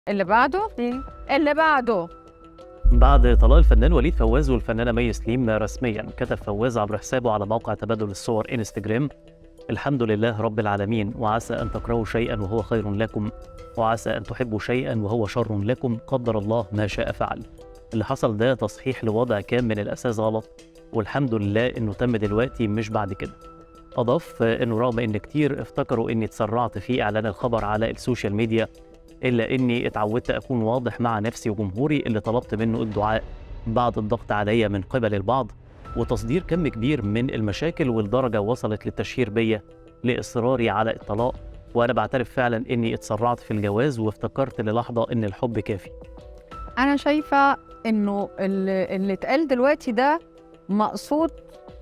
اللي بعده اللي بعده بعد طلاق الفنان وليد فواز والفنانة مي سليم رسميا كتب فواز عبر حسابه على موقع تبادل الصور انستجرام الحمد لله رب العالمين وعسى أن تكرهوا شيئا وهو خير لكم وعسى أن تحبوا شيئا وهو شر لكم قدر الله ما شاء فعل اللي حصل ده تصحيح لوضع كان من الأساس غلط والحمد لله إنه تم دلوقتي مش بعد كده أضاف إنه رغم إن كتير افتكروا إني اتسرعت في إعلان الخبر على السوشيال ميديا إلا إني اتعودت أكون واضح مع نفسي وجمهوري اللي طلبت منه الدعاء بعد الضغط عليا من قبل البعض وتصدير كم كبير من المشاكل والدرجة وصلت للتشهير بيا لإصراري على الطلاق وأنا بعترف فعلا إني اتسرعت في الجواز وافتكرت للحظة إن الحب كافي انا شايفه انه اللي, اللي اتقال دلوقتي ده مقصود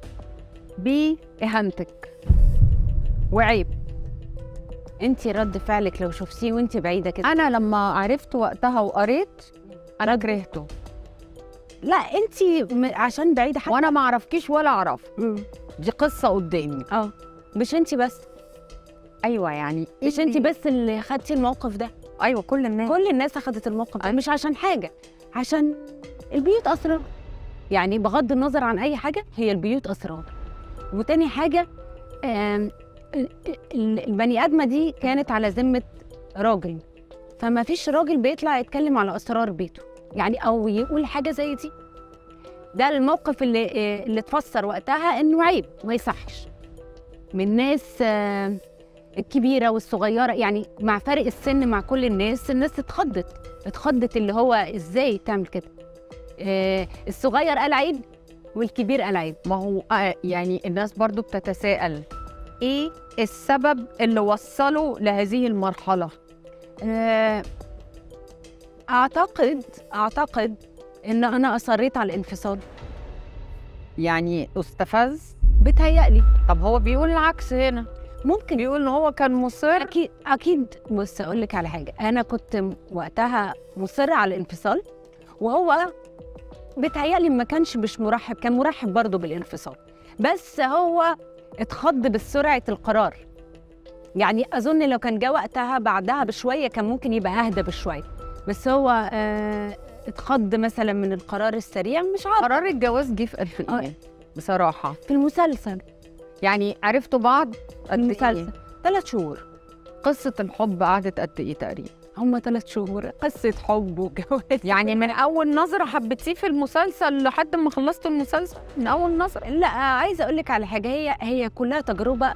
باهانتك وعيب انت رد فعلك لو شفتيه وانت بعيده كده انا لما عرفت وقتها وقريت انا كرهته لا انت م... عشان بعيده حتى وانا ما اعرفكيش ولا اعرف مم. دي قصه قدامي اه مش انت بس ايوه يعني مش انت بس اللي خدتي الموقف ده ايوه كل الناس كل الناس اخدت الموقف ده مش عشان حاجه عشان البيوت اسرار يعني بغض النظر عن اي حاجه هي البيوت اسرار وتاني حاجه آم، ال- ال- البني ادمه دي كانت على ذمه راجل فما فيش راجل بيطلع يتكلم على اسرار بيته يعني او يقول حاجه زي دي ده الموقف اللي آه، اللي اتفسر وقتها انه عيب ما يصحش من ناس آه، الكبيره والصغيره يعني مع فرق السن مع كل الناس الناس اتخضت اتخضت اللي هو ازاي تعمل كده آه الصغير قال عيب والكبير قال عيب ما هو آه، يعني الناس برضو بتتساءل ايه السبب اللي وصله لهذه المرحله آه اعتقد اعتقد ان انا اصريت على الانفصال يعني استفز بتهيألي طب هو بيقول العكس هنا ممكن بيقول ان هو كان مصر اكيد اكيد بص اقول لك على حاجه انا كنت م- وقتها مصره على الانفصال وهو بتهيألي ما كانش مش مرحب كان مرحب برضه بالانفصال بس هو اتخض بسرعه القرار يعني اظن لو كان جه وقتها بعدها بشويه كان ممكن يبقى اهدى بشويه بس هو آه اتخض مثلا من القرار السريع مش عارف قرار الجواز جه في ألف ايه بصراحه في المسلسل يعني عرفتوا بعض قد ايه المسلسل ثلاث شهور قصه الحب قعدت قد ايه تقريبا هم ثلاث شهور قصه حب وجواز يعني من اول نظره حبيتيه في المسلسل لحد ما خلصتوا المسلسل من اول نظره لا عايزه اقول لك على حاجه هي هي كلها تجربه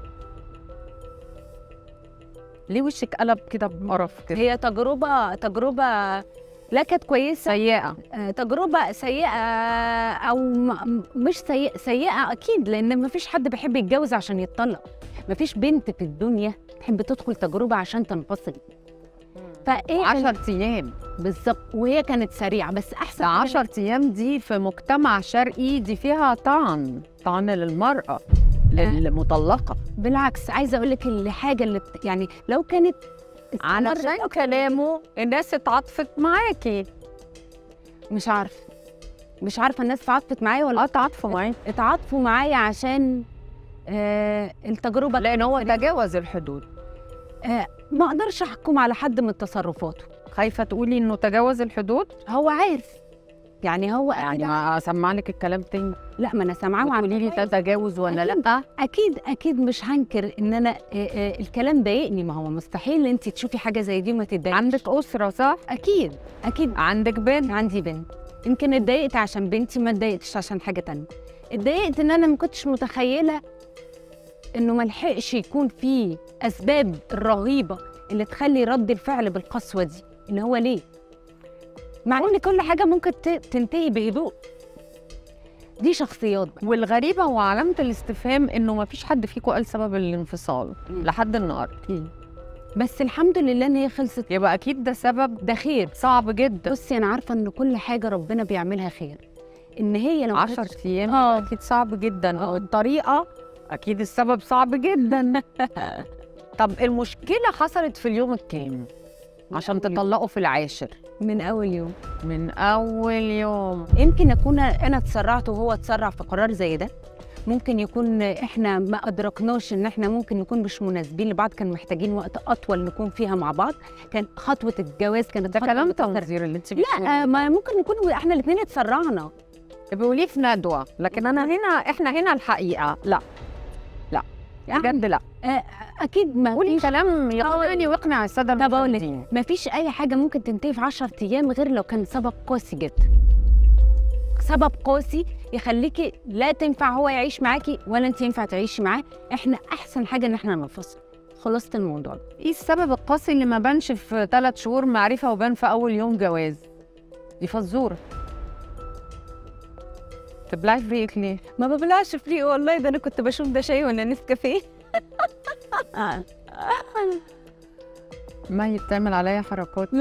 ليه وشك قلب كده بقرف كده هي تجربه تجربه لا كانت كويسه سيئه آه، تجربه سيئه او م- مش سيئه سيئه اكيد لان ما فيش حد بيحب يتجوز عشان يتطلق ما فيش بنت في الدنيا تحب تدخل تجربه عشان تنفصل فايه 10 ايام بالظبط وهي كانت سريعه بس احسن ده حاجة 10 ايام دي في مجتمع شرقي دي فيها طعن طعن للمرأة للمطلقة بالعكس عايزه اقول لك الحاجه اللي بت... يعني لو كانت استمرت علشان أكتر من كلامه الناس اتعاطفت معاكي مش عارفه مش عارفه الناس اتعاطفت معايا ولا اه اتعاطفوا معاكي اتعاطفوا معايا عشان آه التجربه لان هو تجاوز الحدود آه ما اقدرش احكم على حد من تصرفاته خايفة تقولي انه تجاوز الحدود هو عارف يعني هو يعني ما اسمع لك الكلام تاني لا ما انا سامعاه وتقولي لي ده تجاوز ولا أكيد. لا اكيد اكيد مش هنكر ان انا آه آه الكلام ضايقني ما هو مستحيل انت تشوفي حاجه زي دي وما تتضايقيش عندك أسرة صح؟ اكيد اكيد عندك بنت عندي بنت يمكن اتضايقت عشان بنتي ما اتضايقتش عشان حاجه تانية اتضايقت ان انا ما كنتش متخيله انه ما لحقش يكون في اسباب الرهيبه اللي تخلي رد الفعل بالقسوه دي ان هو ليه مع ان كل حاجه ممكن ت- تنتهي بهدوء دي شخصيات بقى والغريبة هو علامة الاستفهام انه ما فيش حد فيكم قال سبب الانفصال مم. لحد النهارده بس الحمد لله ان هي خلصت يبقى اكيد ده سبب ده خير صعب جدا بصي انا عارفه ان كل حاجه ربنا بيعملها خير ان هي لو 10 كانتش- ايام آه. اكيد صعب جدا آه. والطريقه اكيد السبب صعب جدا طب المشكله حصلت في اليوم الكام عشان أول يوم. تطلقوا في العاشر من اول يوم من اول يوم يمكن اكون انا اتسرعت وهو اتسرع في قرار زي ده ممكن يكون احنا ما ادركناش ان احنا ممكن نكون مش مناسبين لبعض كان محتاجين وقت اطول نكون فيها مع بعض كان خطوه الجواز كانت ده خطوة كلام متأثرة. تنظير اللي انت لا ما ممكن نكون احنا الاثنين اتسرعنا بيقوليه في ندوه لكن انا هنا احنا هنا الحقيقه لا لا بجد لا آه، اكيد ما قولي فيش كلام يقنعني ويقنع الساده طب أقول لك، المشاهدين. ما فيش اي حاجه ممكن تنتهي في 10 ايام غير لو كان سبب قاسي جدا سبب قاسي يخليكي لا تنفع هو يعيش معاكي ولا انت ينفع تعيشي معاه احنا احسن حاجه ان احنا ننفصل خلاصه الموضوع ده ايه السبب القاسي اللي ما بانش في ثلاث شهور معرفه وبان في اول يوم جواز دي فزوره تبلعي في ريقك ليه؟ ما ببلعش فريق والله ده انا كنت بشوف ده شاي ولا نسكافيه ما هي بتعمل عليا حركات